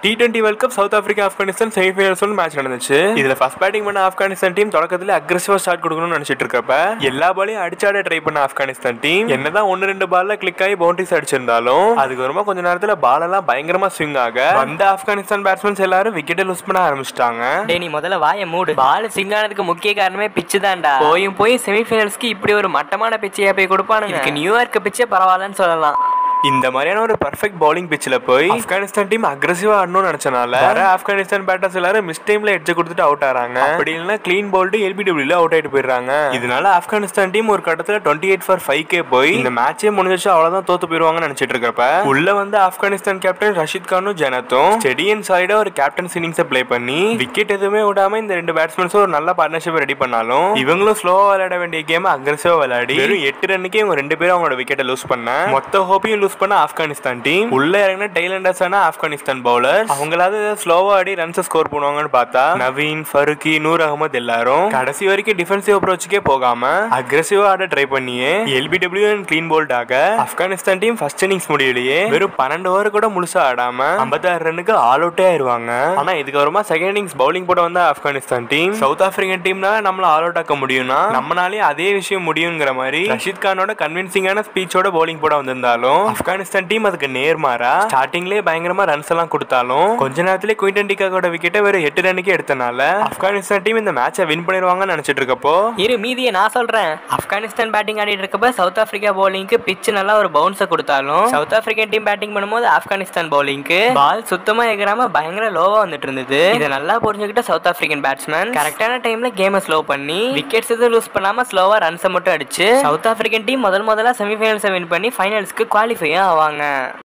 D twenty world cup South Africa Afghanistan semifinals match நடந்துச்சு இதுல first batting பண்ண Afghanistan team தொடக்கத்துல அக்ரெசிவா ஸ்டார்ட் கொடுக்கணும்னு நினைச்சிட்டு இருக்கப்ப எல்லா பாலையும் அடிச்சாட ட்ரை பண்ண ஆப்கானிஸ்தான் டீம் என்னதான் ஒன்னு ரெண்டு பால்ல கிளிக் ஆகி பவுண்டரிஸ் அடிச்சிருந்தாலும் அதுக்கு ரொம்ப கொஞ்ச நேரத்துல பால் எல்லாம் பயங்கரமா ஸ்விங் ஆக வந்த ஆப்கானிஸ்தான் பேட்ஸ்மேன்ஸ் எல்லாரும் விக்கெட்டை லூஸ் பண்ண ஆரம்பிச்சிட்டாங்க டேய் நீ முதல்ல வாயை மூடு பால் சிங்கானதுக்கு முக்கிய காரணமே பிச்சு தான்டா போயும் போய் செமிஃபைனல்ஸ்க்கு இப்படி ஒரு மட்டமான பிச்சையா போய் கொடுப்பானுங்க இதுக்கு நியூயார்க் பிச்சே பரவாயில்லன்னு சொல்லலாம் இந்த மாதிரியான ஒரு பர்ஃபெக்ட் பவுலிங் பிச்சில் போய் ஆப்கானிஸ்தான் டீம் அக்ரெசிவா ஆடணும்னு நினைச்சனால வர ஆப்கானிஸ்தான் பேட்டர்ஸ் எல்லாரும் மிஸ் டைம்ல எட்ஜ் கொடுத்துட்டு அவுட் ஆறாங்க அப்படி இல்லைன்னா க்ளீன் போல்டு எல்பிடபிள்யூல அவுட் ஆயிட்டு போயிடுறாங்க இதனால ஆப்கானிஸ்தான் டீம் ஒரு கட்டத்துல டுவெண்ட்டி எயிட் ஃபார் ஃபைவ் கே போய் இந்த மேட்சே முடிஞ்சிச்சு அவ்வளவுதான் தோத்து போயிருவாங்கன்னு நினைச்சிட்டு இருக்கப்ப உள்ள வந்து ஆப்கானிஸ்தான் கேப்டன் ரஷீத் கானும் ஜனத்தும் செடியன் சைடா ஒரு கேப்டன் இன்னிங்ஸை ப்ளே பண்ணி விக்கெட் எதுவுமே விடாம இந்த ரெண்டு பேட்ஸ்மேன்ஸும் ஒரு நல்ல பார்ட்னர்ஷிப் ரெடி பண்ணாலும் இவங்களும் ஸ்லோவா விளையாட வேண்டிய கேம் அக்ரெசிவா விளையாடி வெறும் எட்டு ரன்னுக்கே இவங்க ரெண்டு பேரும் அவங்களோட விக்கெட்டை லூஸ் பண்ண மொத்த ஹோப்பையும் லூஸ் பண்ண ஆப்கானிஸ்தான் டீம் உள்ள இறங்கின டெய்லண்டர்ஸான ஆப்கானிஸ்தான் பவுலர் அவங்களாவது ஸ்லோவா ஆடி ரன்ஸ் ஸ்கோர் பண்ணுவாங்கன்னு பார்த்தா நவீன் ஃபருக்கி நூர் அகமது எல்லாரும் கடைசி வரைக்கும் டிஃபென்சிவ் அப்ரோச்சுக்கே போகாம அக்ரெசிவா ஆட ட்ரை பண்ணியே எல்பிடபிள்யூ அண்ட் கிளீன் போல்ட் ஆக ஆப்கானிஸ்தான் டீம் ஃபர்ஸ்ட் இன்னிங்ஸ் முடியலையே வெறும் பன்னெண்டு ஓவர் கூட முழுசா ஆடாம ஐம்பத்தாறு ரன்னுக்கு ஆல் அவுட்டே ஆயிருவாங்க ஆனா இதுக்கப்புறமா செகண்ட் இன்னிங்ஸ் பவுலிங் போட வந்த ஆப்கானிஸ்தான் டீம் சவுத் ஆப்பிரிக்கன் டீம்னால நம்மள ஆல் அவுட் ஆக்க முடியும்னா நம்மளாலே அதே விஷயம் முடியுங்கிற மாதிரி ரஷீத் கானோட கன்வின்சிங்கான ஸ்பீச்சோட பவுலிங் போட வந்திருந்தாலும் ஆப்கானிஸ்தான் டீம் அதுக்கு நேர்மாறா ஸ்டார்டிங்லேயே பயங்கரமா ரன்ஸ் எல்லாம் கொடுத்தாலும் கொஞ்ச நேரத்திலே குயின்டன் டிகாக்கோட விக்கெட்டை வெறும் எட்டு ரன்னுக்கு எடுத்தனால ஆப்கானிஸ்தான் டீம் இந்த மேட்சை வின் பண்ணிடுவாங்கன்னு நினைச்சிட்டு இருக்கப்போ இரு மீதியை நான் சொல்றேன் ஆப்கானிஸ்தான் பேட்டிங் ஆடிட்டு இருக்கப்ப சவுத் ஆப்பிரிக்கா பவுலிங்க்கு பிச் நல்லா ஒரு பவுன்ஸை கொடுத்தாலும் சவுத் ஆப்பிரிக்கன் டீம் பேட்டிங் பண்ணும்போது ஆப்கானிஸ்தான் பவுலிங்க்கு பால் சுத்தமா எகராம பயங்கர லோவா வந்துட்டு இருந்தது இதை நல்லா புரிஞ்சுக்கிட்ட சவுத் ஆப்பிரிக்கன் பேட்ஸ்மேன் கரெக்டான டைம்ல கேமை ஸ்லோ பண்ணி விக்கெட்ஸ் எதுவும் லூஸ் பண்ணாம ஸ்லோவா ரன்ஸை மட்டும் அடிச்சு சவுத் ஆப்பிரிக்கன் டீம் முதல் முதல்ல செமிஃபைனல்ஸை வின் பண்ணி ஃபைனல்ஸ்க்கு குவாலிஃபையும் ஆவாங்க